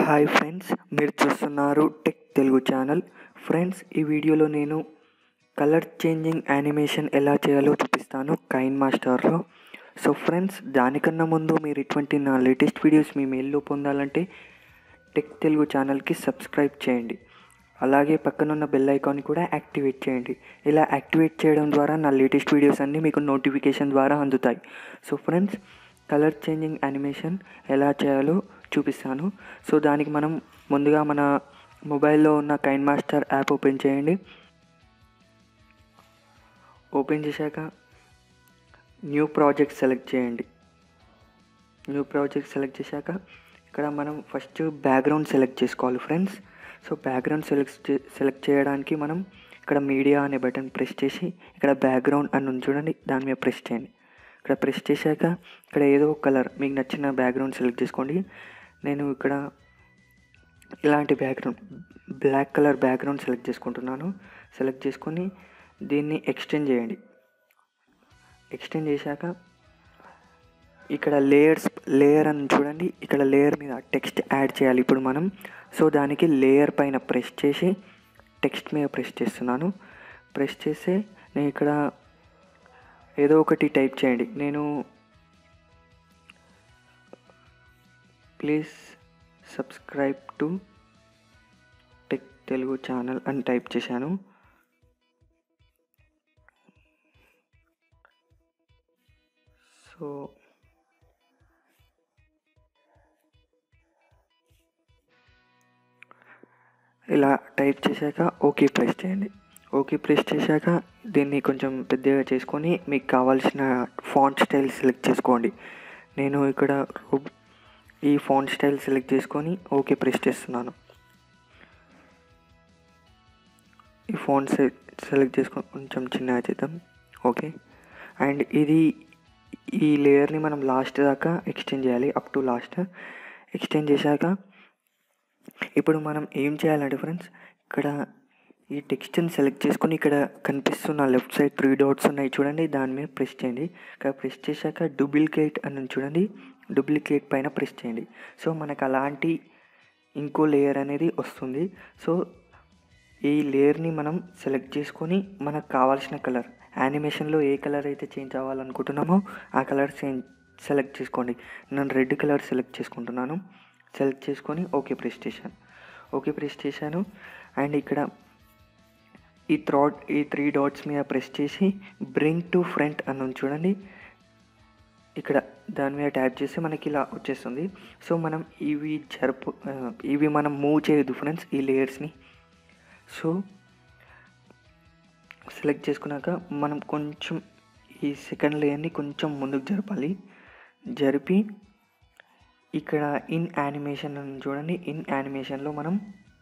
hi friends మీరు చూస్తున్నారు tech Telugu channel friends ఈ వీడియోలో నేను కలర్ చేంజింగ్ యానిమేషన్ ఎలా చేయాలో చూపిస్తాను కైన్ మాస్టర్లో సో ఫ్రెండ్స్ దానికన్నా ముందు మీరు ఇటువంటి నా లేటెస్ట్ వీడియోస్ మీ మెయిల్లో పొందాలంటే టెక్ తెలుగు ఛానల్కి సబ్స్క్రైబ్ చేయండి అలాగే పక్కనున్న బెల్ ఐకాన్ కూడా యాక్టివేట్ చేయండి ఇలా యాక్టివేట్ చేయడం ద్వారా నా లేటెస్ట్ వీడియోస్ అన్నీ మీకు నోటిఫికేషన్ ద్వారా అందుతాయి so friends colour changing animation ఎలా చేయాలో చూపిస్తాను సో దానికి మనం ముందుగా మన మొబైల్లో ఉన్న కైన్ మాస్టర్ యాప్ ఓపెన్ చేయండి ఓపెన్ చేశాక న్యూ ప్రాజెక్ట్ సెలెక్ట్ చేయండి న్యూ ప్రాజెక్ట్ సెలెక్ట్ చేశాక ఇక్కడ మనం ఫస్ట్ బ్యాక్గ్రౌండ్ సెలెక్ట్ చేసుకోవాలి ఫ్రెండ్స్ సో బ్యాక్గ్రౌండ్ సెలెక్ట్ చే సెలెక్ట్ చేయడానికి మనం ఇక్కడ మీడియా అనే బటన్ ప్రెస్ చేసి ఇక్కడ బ్యాక్గ్రౌండ్ అని ఉంది చూడండి దాని మీద ప్రెస్ చేయండి ఇక్కడ ప్రెస్ చేశాక ఇక్కడ ఏదో ఒక కలర్ మీకు నచ్చిన బ్యాక్గ్రౌండ్ సెలెక్ట్ చేసుకోండి నేను ఇక్కడ ఇలాంటి background black colour background select చేసుకుంటున్నాను సెలెక్ట్ చేసుకొని దీన్ని ఎక్స్టెండ్ చేయండి ఎక్స్టెండ్ చేశాక ఇక్కడ లేయర్స్ లేయర్ అని చూడండి ఇక్కడ లేయర్ మీద టెక్స్ట్ యాడ్ చేయాలి ఇప్పుడు మనం సో దానికి లేయర్ పైన ప్రెస్ చేసి టెక్స్ట్ మీద ప్రెస్ చేస్తున్నాను ప్రెస్ చేస్తే నేను ఇక్కడ ఏదో ఒకటి టైప్ చేయండి నేను please subscribe to tech Telugu channel అని టైప్ చేశాను సో ఇలా టైప్ చేశాక ఓకే ప్రెస్ చేయండి ఓకే ప్రెస్ చేశాక దీన్ని కొంచెం పెద్దగా చేసుకొని మీకు కావాల్సిన ఫాంట్ స్టైల్ సెలెక్ట్ చేసుకోండి నేను ఇక్కడ ఈ ఫాంట్ స్టైల్ సెలెక్ట్ చేసుకొని ఓకే ప్రెస్ చేస్తున్నాను ఈ ఫాంట్ సెలెక్ట్ చేసుకొని కొంచెం చిన్నగా చేద్దాం ఓకే అండ్ ఇది ఈ లేయర్ని మనం లాస్ట్ దాకా ఎక్స్టెండ్ చేయాలి అప్ టు లాస్ట్ ఎక్స్టెండ్ చేశాక ఇప్పుడు మనం ఏం చేయాలంటే ఫ్రెండ్స్ ఇక్కడ ఈ టెక్స్ట్ని సెలెక్ట్ చేసుకొని ఇక్కడ కనిపిస్తున్న లెఫ్ట్ సైడ్ త్రీ డాట్స్ ఉన్నాయి చూడండి దాని మీద ప్రెస్ చేయండి ఇక్కడ ప్రెస్ చేశాక డూప్లికేట్ అని చూడండి డూప్లికేట్ పైన ప్రెస్ చేయండి సో మనకు అలాంటి ఇంకో లేయర్ అనేది వస్తుంది సో ఈ లేయర్ని మనం సెలెక్ట్ చేసుకొని మనకు కావాల్సిన కలర్ యానిమేషన్లో ఏ కలర్ అయితే చేంజ్ అవ్వాలనుకుంటున్నామో ఆ కలర్ చేంజ్ సెలెక్ట్ చేసుకోండి నేను రెడ్ కలర్ సెలెక్ట్ చేసుకుంటున్నాను సెలెక్ట్ చేసుకొని ఓకే ప్రెస్ చేశాను ఓకే ప్రెస్ చేశాను అండ్ ఇక్కడ ఈ థ్రాట్ ఈ త్రీ డాట్స్ మీద ప్రెస్ చేసి బ్రింగ్ టు ఫ్రంట్ అని చూడండి ఇక్కడ దాని మీద ట్యాప్ చేస్తే మనకి ఇలా వచ్చేస్తుంది సో మనం ఇవి జరుపు ఇవి మనం మూవ్ చేయొద్దు ఫ్రెండ్స్ ఈ లేయర్స్ని సో సెలెక్ట్ చేసుకున్నాక మనం కొంచెం ఈ సెకండ్ లేయర్ని కొంచెం ముందుకు జరపాలి జరిపి ఇక్కడ ఇన్ యానిమేషన్ అని చూడండి ఇన్ యానిమేషన్లో మనం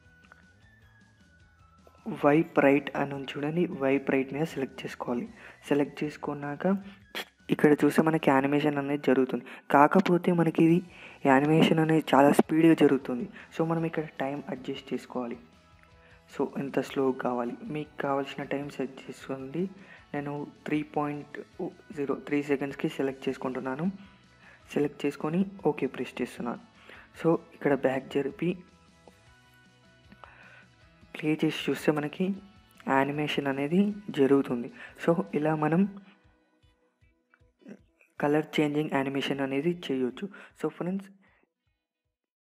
వైప్ రైట్ అని చూడండి వైప్ రైట్ మీద సెలెక్ట్ చేసుకోవాలి సెలెక్ట్ చేసుకున్నాక ఇక్కడ చూస్తే మనకి యానిమేషన్ అనేది జరుగుతుంది కాకపోతే మనకి ఇది యానిమేషన్ అనేది చాలా స్పీడ్గా జరుగుతుంది సో మనం ఇక్కడ టైం అడ్జస్ట్ చేసుకోవాలి సో ఎంత స్లో కావాలి మీకు కావాల్సిన టైం సెట్ చేసుకోండి నేను త్రీ పాయింట్ జీరో త్రీ సెకండ్స్కి సెలెక్ట్ చేసుకుంటున్నాను సెలెక్ట్ చేసుకొని ఓకే ప్రెస్ చేస్తున్నాను సో ఇక్కడ బ్యాక్ జరిపి ప్లే చేసి చూస్తే మనకి యానిమేషన్ అనేది జరుగుతుంది సో ఇలా మనం కలర్ చేంజింగ్ యానిమేషన్ అనేది చేయొచ్చు సో ఫ్రెండ్స్